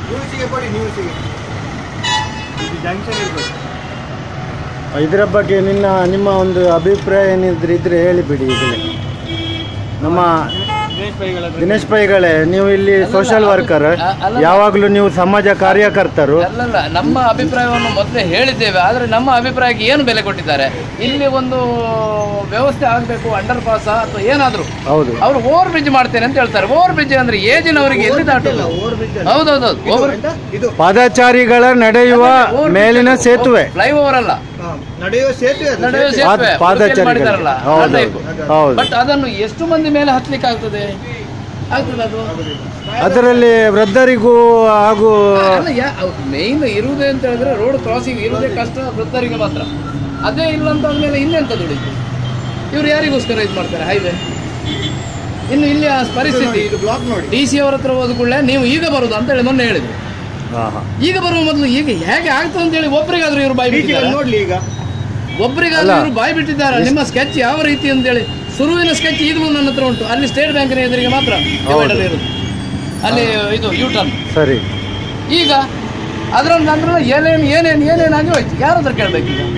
ನ್ಯೂಸಿಗೆ ಕೊಡಿ ನ್ಯೂಸಿಗೆ ಜಂಕ್ಷನ್ ಇರ್ಬೇಕು ಇದರ ಬಗ್ಗೆ ನಿನ್ನ ನಿಮ್ಮ ಒಂದು ಅಭಿಪ್ರಾಯ ಏನಿದ್ರೆ ಇದ್ರೆ ಹೇಳಿಬಿಡಿ ಈಗಲೇ ನಮ್ಮ ದಿನೇಶ್ ಪೈಗಳ ದಿನೇಶ್ ಪೈಗಳೇ ನೀವು ಇಲ್ಲಿ ಸೋಷಿಯಲ್ ವರ್ಕರ್ ಅ- ಅಲ್ಲ. ಯಾವಾಗಲೂ ನೀವು ಸಮಾಜ ಕಾರ್ಯಕರ್ತರು ಅಲ್ಲಲ್ಲ ನಮ್ಮ ಅಭಿಪ್ರಾಯವನ್ನು ಮೊದಲೇ ಹೇಳಿದ್ದೇವೆ ಆದರೆ ನಮ್ಮ ಅಭಿಪ್ರಾಯಕ್ಕೆ ಏನು ಬೆಲೆ ಕೊಟ್ಟಿದ್ದಾರೆ ಇಲ್ಲಿ ಒಂದು ವ್ಯವಸ್ಥೆ ಆಗಬೇಕು ಅಂಡರ್ ಪಾಸ್ ಅಥವಾ ಏನಾದರೂ ಹೌದು ಅವರು ಓವರ್ ಬ್ರಿಡ್ಜ್ ಮಾಡ್ತೇನೆ ಅಂತ ಹೇಳ್ತಾರೆ ಓವರ್ ಬ್ರಿಡ್ಜ್ ಅಂದ್ರೆ ಏಜಿನವರಿಗೆ ಎಲ್ಲಿ ದಾಟೋದು ಓವರ್ ಬ್ರಿಡ್ಜ್ ಹೌದೌದು ಓವರ್ ಇದು ಪಾದಚಾರಿಗಳ ನಡೆಯುವ ಮೇಲಿನ ಸೇತುವೆ ಫ್ಲೈಓವರ್ ಅಲ್ಲ ಹಾ, ನಡೆಯುವ ಸೇತುವೆ ಅದು, ನಡೆಯುವ ಸೇತುವೆ. ಪಾದ- ಸೇತುವೆ ಪಾದಚಾರಿಗಳು. ಮಾಡಿದಾರಲ್ಲ ಹೌದು ಹೌದು ಬಟ್ ಅದನ್ನು ಎಷ್ಟು ಮಂದಿ ಮೇಲೆ ಹತ್ಲಿಕ್ಕೆ ಆಗ್ತದೆ ಆಗ್ತದೆ ಅದು ಅದರಲ್ಲಿ ವೃದ್ಧರಿಗೂ ಹಾಗೂ ಮೇನ್ ಇರುವುದೇ ಅಂತ ಹೇಳಿದ್ರೆ ರೋಡ್ ಕ್ರಾಸಿಂಗ್ ಇರುವುದೇ ಕಷ್ಟ ವೃದ್ಧರಿಗೆ ಮಾತ್ರ ಅದೇ ಇಲ್ಲ ಅಂತ ಅಂದ್ಮೇಲೆ ಇನ್ನೆಂತ ದುಡಿತು ಇವ್ರು ಯಾರಿಗೋಸ್ಕರ ಇದು ಮಾಡ್ತಾರೆ ಹೈವೇ ಇನ್ನು ಇಲ್ಲಿ ಆ ಪರಿಸ್ಥಿತಿ ಇದು ಬ್ಲಾಕ್ ನೋಡಿ ಡಿ ಸಿ ಅವರ ಹತ್ರ ಹೋದ ಕೂಡಲೇ ನೀವು ಈಗ ಬರುದು ಅಂತ ಹೇಳಿ ಮೊನ್ನೆ ಹೇಳಿದ್ರು ಹಾ, ಹಾ. ಈಗ ಬರುವ ಮೊದಲು ಈಗ ಹೇಗೆ ಆಗ್ತದೆ ಅಂತ ಹೇಳಿ ಒಬ್ಬರಿಗಾದ್ರೂ ಇವರು ಬಾಯಿ ಡಿಸಿಗೆ ಬಿಟ್ಟಿದ್ದಾರೆ ನೋಡ್ಲಿ ಈಗ ಒಬ್ಬರಿಗಾದ್ರೂ ಅಲ್ಲ. ಇವರು ಬಾಯಿ ಬಿಟ್ಟಿದ್ದಾರೆ ನಿಮ್ಮ ಸ್ಕೆಚ್ ಯಾವ ರೀತಿ ಅಂತೇಳಿ ಶುರುವಿನ ಸ್ಕೆಚ್ ಇದು ನನ್ನ ಹತ್ರ ಉಂಟು ಅಲ್ಲಿ ಸ್ಟೇಟ್ ಬ್ಯಾಂಕಿನ ಎದುರಿಗೆ ಮಾತ್ರ divider ಇರುದು ಅಲ್ಲಿ ಇದು ಯೂ ಟರ್ನ್ ಸರಿ ಈಗ ಅದರ ನಂತರ ಏನೇನು ಏನೇನು ಏನೇನಾಗಿ ಹೋಯ್ತು ಯಾರ ಹತ್ರ ಕೇಳಬೇಕು ಈಗ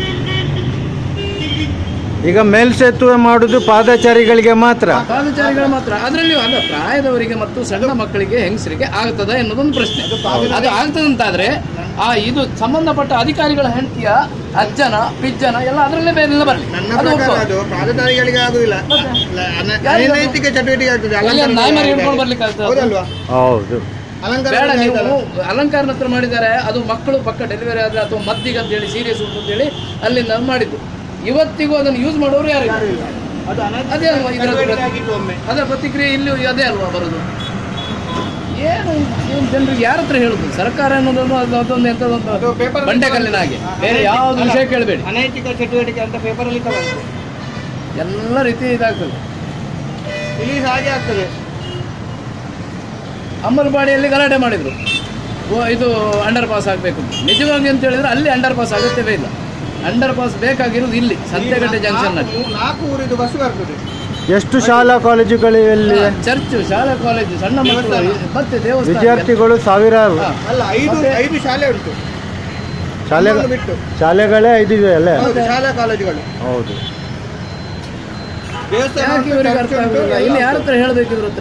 ಈಗ ಮೇಲ್ಸೇತುವೆ ಮಾಡುದು ಪಾದಚಾರಿಗಳಿಗೆ ಮಾತ್ರ ಪಾದಚಾರಿಗಳು ಮಾತ್ರ ಅದರಲ್ಲಿ ಅಲ್ಲ ಪ್ರಾಯದವರಿಗೆ ಮತ್ತು ಸಣ್ಣ ಮಕ್ಕಳಿಗೆ ಹೆಂಗಸರಿಗೆ ಆಗ್ತದ ಎನ್ನುವುದೊಂದು ಪ್ರಶ್ನೆ ಅದು ಆಗ್ತದಂತಾದ್ರೆ ಆ ಇದು ಸಂಬಂಧಪಟ್ಟ ಅಧಿಕಾರಿಗಳ ಹೆಂಡತಿಯ ಅಜ್ಜನ ಪಿಜ್ಜನ ಎಲ್ಲ ಅದರಲ್ಲೇ ಬೇರೆಲ್ಲ ಬರಲಿ ನನ್ನ ಅದು ಪ್ರಕಾರ ಒಪ್ಪು. ಅದು ಪಾದಚಾರಿಗಳಿಗೆ ಆಗುದಿಲ್ಲ ಲ- ಅನ- ಯಾರಿಗೆ ಅನೈತಿಕ ಚಟುವಟಿಕೆ ಆಗ್ತದೆ ಅಲ್ಲಿ ಅಲಂಕಾರ ನಾಯಿ ಮರಿ ಮಾಡಿದ್ದಾರೆ. ಹಿಡ್ಕೊಂಡು ಬರ್ಲಿಕ್ಕೆ ಆಗ್ತದೆ ಹೌದಲ್ವಾ ಹೌದು ಅಲಂಕಾರ ಬೇಡ ನೀವು ಮಾಡಿದ್ದಾರೆ. ಅಲಂಕಾರನ ಹತ್ರ ಮಾಡಿದ್ದಾರೆ ಅದು ಮಕ್ಕಳು ಪಕ್ಕ ಡೆಲಿವರಿ ಆದ್ರೆ ಅಥವಾ ಮದ್ದಿಗೆ ಅಂತ ಹೇಳಿ ಸೀರಿಯಸ್ ಉಂಟು ಅಂತ ಹೇಳಿ ಅಲ್ಲಿಂದ ಅದು ಮಾಡಿದ್ದು ಇವತ್ತಿಗೂ ಅದನ್ನು ಯೂಸ್ ಮಾಡೋರು ಯಾರು ಇಲ್ಲ. ಅದು ಅನೈತಿಕ ಅದೇ ಅಲ್ವಾ ಇದರ ಚಟುವಟಿಕೆ ಆಗಿತ್ತು ಒಮ್ಮೆ ಅದರ ಪ್ರತಿಕ್ರಿಯೆ ಇಲ್ಲಿ ಅದೇ ಅಲ್ವಾ ಬರೋದು ಏನು ಏನು ಜನರಿಗೆ ಯಾರ ಹತ್ರ ಹೇಳುದು ಸರ್ಕಾರ ಅನ್ನೋದೊಂದು ಅದು ಅದೊಂದು ಅದು ಎಂಥದೊಂದು paper ಬಂಡೆ ಕಲ್ಲಿನ ಹಾಗೆ ಬೇರೆ ಯಾವ್ದು ವಿಷಯ ಕೇಳಬೇಡಿ ಅನೈತಿಕ ಚಟುವಟಿಕೆ ಅಂತ ಪೇಪರ್ ಅಲ್ಲಿ ತಗೊಂಡು ಎಲ್ಲ ರೀತಿ ಇದಾಗ್ತದೆ ಇಲ್ಲಿ ಹಾಗೆ ಆಗ್ತದೆ ಅಮ್ಮಲಪಾಡಿಯಲ್ಲಿ ಗಲಾಟೆ ಮಾಡಿದ್ರು ಓ ಇದು ಅಂಡರ್ ಪಾಸ್ ಆಗಬೇಕು ನಿಜವಾಗಿ ಅಂತ ಹೇಳಿದ್ರೆ ಅಲ್ಲಿ ಅಂಡರ್ ಪಾಸ್ ಅಗತ್ಯವೇ ಇಲ್ಲ ಅಂಡರ್ ಪಾಸ್ ಬೇಕಾಗಿರೋದು ಇಲ್ಲಿ ಸಂತೆಗಟ್ಟೆ ಜಂಕ್ಷನ್ ನಲ್ಲಿ ನಾಲ್ಕು- ನಾಲ್ಕು ಊರಿದು ಬಸ್ ಬರ್ತದೆ ಎಷ್ಟು ಶಾಲಾ ಕಾಲೇಜುಗಳಲ್ಲಿ ಚರ್ಚ್ ಶಾಲಾ ಕಾಲೇಜು ಸಣ್ಣ ಮಕ್ಕಳು ಮತ್ತೆ ದೇವಸ್ಥಾನ ವಿದ್ಯಾರ್ಥಿಗಳು ಸಾವಿರಾರು ಹಾ. ಅಲ್ಲ ಐದು ಮತ್ತೆ- ಐದು ಶಾಲೆ ಉಂಟು ಶಾಲೆ ನಮ್ಮನ್ನು ಬಿಟ್ಟು ಶಾಲೆಗಳೇ ಐದಿವೆ ಅಲ್ಲೇ ಹೌದು ಶಾಲಾ ಕಾಲೇಜುಗಳು ಹೌದು ದೇವಸ್ಥಾನ ಯಾಕೆ ಉಂಟು, ಇವರಿಗೆ ಚರ್ಚ್ ಅರ್ಥ ಉಂಟು, ಆಗುದಿಲ್ಲ ಎಲ್ಲ ಇಲ್ಲಿ ಯಾರ ಉಂಟು. ಹತ್ರ ಹೇಳ್ಬೇಕಿದ್ರು